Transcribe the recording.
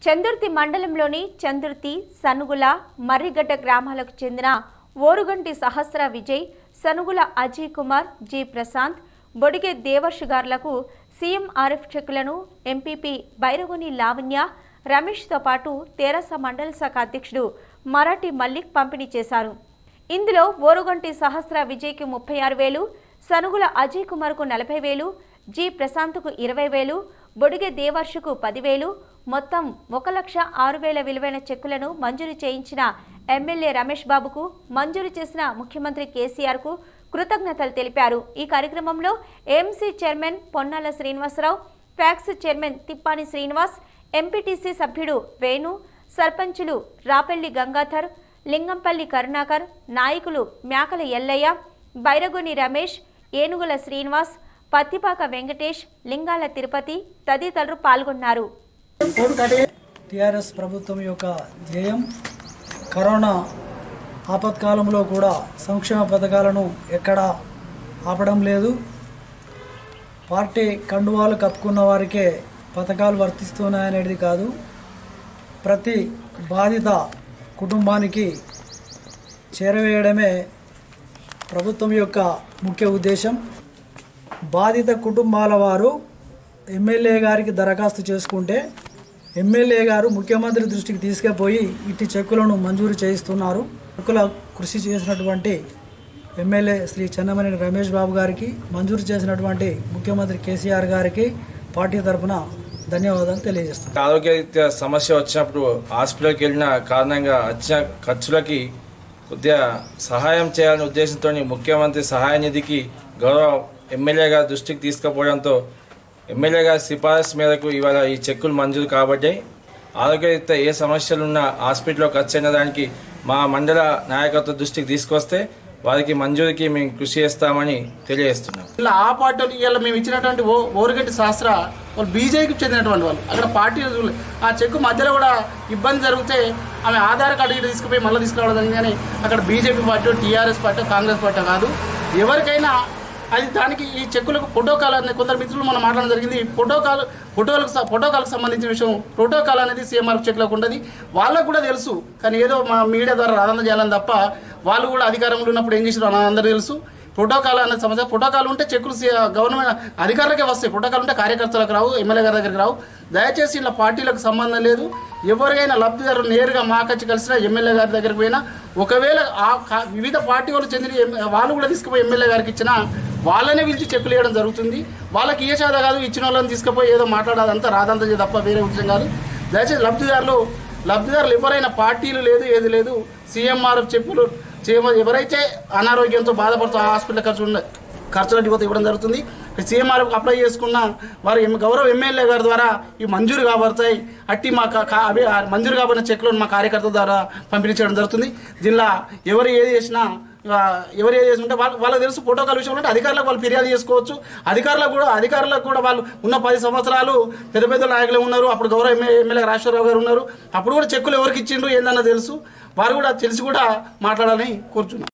చందుర్తి మండలంలోని చందుర్తి సనుగుల మర్రిగడ్డ గ్రామాలకు చెందిన ఓరుగంటి సహస్ర విజయ్ సనుగుల అజయ్ కుమార్ జి ప్రశాంత్ బొడిగే దేవర్షి గార్లకు సీఎం ఆర్ఎఫ్ చెక్కులను ఎంపీపీ బైరగొని లావణ్య రమేష్తో పాటు తెరాస మండల శాఖ అధ్యక్షుడు మరాఠీ మల్లిక్ పంపిణీ చేశారు ఇందులో ఓరుగంటి సహస్ర విజయ్కి ముప్పై ఆరు వేలు సనుగుల అజయ్ కుమార్కు నలభై వేలు జి ప్రశాంత్కు ఇరవై వేలు బొడిగె దేవర్షుకు పదివేలు మొత్తం ఒక లక్ష ఆరు వేల విలువైన చెక్కులను మంజూరు చేయించిన ఎమ్మెల్యే రమేష్ బాబుకు మంజూరు చేసిన ముఖ్యమంత్రి కేసీఆర్కు కృతజ్ఞతలు తెలిపారు ఈ కార్యక్రమంలో AMC chairman Ponnala Srinivasarao PACS chairman తిప్పాని Srinivas MPTC సభ్యుడు వేణు సర్పంచులు రాపెల్లి గంగాధర్ లింగంపల్లి కరుణాకర్ నాయకులు మేకల ఎల్లయ్య బైరగొని రమేష్ ఏనుగుల శ్రీనివాస్ పత్తిపాక వెంకటేష్ లింగాల తిరుపతి తదితరులు పాల్గొన్నారు టిఆర్ఎస్ ప్రభుత్వం యొక్క ధ్యేయం కరోనా ఆపత్కాలంలో కూడా సంక్షేమ పథకాలను ఎక్కడా ఆపడం లేదు పార్టీ కండువాలు కప్పుకున్న వారికే పథకాలు వర్తిస్తున్నాయనేది కాదు ప్రతి బాధిత కుటుంబానికి చేరవేయడమే ప్రభుత్వం యొక్క ముఖ్య ఉద్దేశం బాధిత కుటుంబాల వారు ఎమ్మెల్యే గారికి దరఖాస్తు చేసుకుంటే ఎమ్మెల్యే గారు ముఖ్యమంత్రి దృష్టికి తీసుకుపోయి ఇట్టి చెక్కులను మంజూరు చేయిస్తున్నారు చెక్కుల కృషి చేసినటువంటి ఎమ్మెల్యే శ్రీ చెన్నమనేని రమేష్ బాబు గారికి మంజూరు చేసినటువంటి ముఖ్యమంత్రి కేసీఆర్ గారికి పార్టీ తరఫున ధన్యవాదాలు తెలియజేస్తున్నాను ఆరోగ్యరీత్యా సమస్య వచ్చినప్పుడు హాస్పిటల్కి వెళ్ళిన కారణంగా వచ్చిన ఖర్చులకి కొద్దిగా సహాయం చేయాలనే ఉద్దేశంతో ముఖ్యమంత్రి సహాయ నిధికి గౌరవ ఎమ్మెల్యే గారి దృష్టికి తీసుకుపోవడంతో ఎమ్మెల్యే గారి సిఫారసు మేరకు ఇవాళ ఈ చెక్కులు మంజూరు కాబట్టి ఆరోగ్యరీత్యా ఏ సమస్యలున్నా హాస్పిటల్లో ఖర్చు అయిన దానికి మా మండల నాయకత్వ దృష్టికి తీసుకొస్తే వారికి మంజూరికి మేము కృషి చేస్తామని తెలియజేస్తున్నాం ఇలా ఆ పార్టీలు ఇవాళ మేము ఇచ్చినటువంటి ఓ ఓరుగంటి శాస్త్ర వాళ్ళు బీజేపీకి చెందినటువంటి వాళ్ళు అక్కడ పార్టీలు చూడలేదు ఆ చెక్కు మధ్యలో కూడా ఇబ్బంది జరిగితే ఆమె ఆధార్ కార్డు ఇటు తీసుకుపోయి మళ్ళీ తీసుకురావడం జరిగింది కానీ అక్కడ BJP party TRS party Congress party కాదు ఎవరికైనా అది దానికి ఈ చెక్కులకు ప్రోటోకాల్ అనేది కొందరు మిత్రులు మనం మాట్లాడడం జరిగింది ప్రోటోకాల్ ఫోటోలకు స- ప్రోటోకాల్కి సంబంధించిన విషయం ప్రోటోకాల్ అనేది సీఎంఆర్ చెక్లకు ఉంటుంది వాళ్ళకు కూడా తెలుసు కానీ ఏదో మా మీడియా ద్వారా రాధన చేయాలని తప్ప వాళ్ళు కూడా అధికారంలో ఉన్నప్పుడు ఏం చేసారు అందరూ తెలుసు ప్రోటోకాల్ అనే సమస్య ప్రోటోకాల్ ఉంటే చెక్కులు సీ- గవర్నమెంట్ అధికారులకే వస్తాయి ప్రోటోకాల్ ఉంటే కార్యకర్తలకు రావు ఎమ్మెల్యే గారి దగ్గరికి రావు దయచేసి ఇలా పార్టీలకు సంబంధం లేదు ఎవరికైనా లబ్ధిదారు నేరుగా మాకొచ్చి కలిసినా ఎమ్మెల్యే గారి దగ్గరికి పోయినా ఒకవేళ ఆ కా- వివిధ పార్టీ వాళ్ళు చెందిన ఎమ్- వాళ్ళు కూడా తీసుకుపోయి ఎమ్మెల్యే గారికి ఇచ్చినా వాళ్ళనే పిలిచి చెక్కులు ఇవ్వడం జరుగుతుంది వాళ్ళకి ఏ చేత కాదు ఇచ్చిన వాళ్ళని తీసుకుపోయి ఏదో మాట్లాడాలంతా రాదంతా చేయ తప్ప వేరే విషయం కాదు దయచేసి లబ్ధిదారులు లబ్ధిదారులు ఎవరైనా పార్టీలు లేదు ఏది లేదు సీఎంఆర్ చెప్పులు చేయమ- ఎవరైతే అనారోగ్యంతో బాధపడుతూ ఆ హాస్పిటల్ ఖర్చు ఉన్న ఖర్చులకి పోతే ఇవ్వడం జరుగుతుంది సీఎంఆర్ అప్లై చేసుకున్న వారు ఎమ్- గౌరవ ఎమ్మెల్యే గారి ద్వారా ఈ మంజూరు కాబడతాయి అట్టి మా కా- కా- అవి ఆ మంజూరు కాబడిన చెక్లను మా కార్యకర్తల ద్వారా పంపిణీ చేయడం జరుగుతుంది దీనిలో ఎవరు ఏది చేసినా ఆ, ఎవరు ఏది చేస్తుంటే వాళ్ళ వాళ్ళకి తెలుసు ప్రోటోకాల్ విషయంలో అంటే అధికారులకు వాళ్ళు ఫిర్యాదు చేసుకోవచ్చు అధికారులకు కూడా అధికారులకు కూడా వాళ్ళు ఉన్న పది సంవత్సరాలు పెద్ద పెద్ద నాయకులు ఉన్నారు అప్పుడు గౌరవ ఎమ్మె- ఎమ్మెల్యే రాజేశ్వరరావు గారు ఉన్నారు అప్పుడు కూడా చెక్కులు ఎవరికి ఇచ్చిండ్రు ఏందన్న తెలుసు వారు కూడా తెలిసి కూడా మాట్లాడాలని కోరుచున్నాను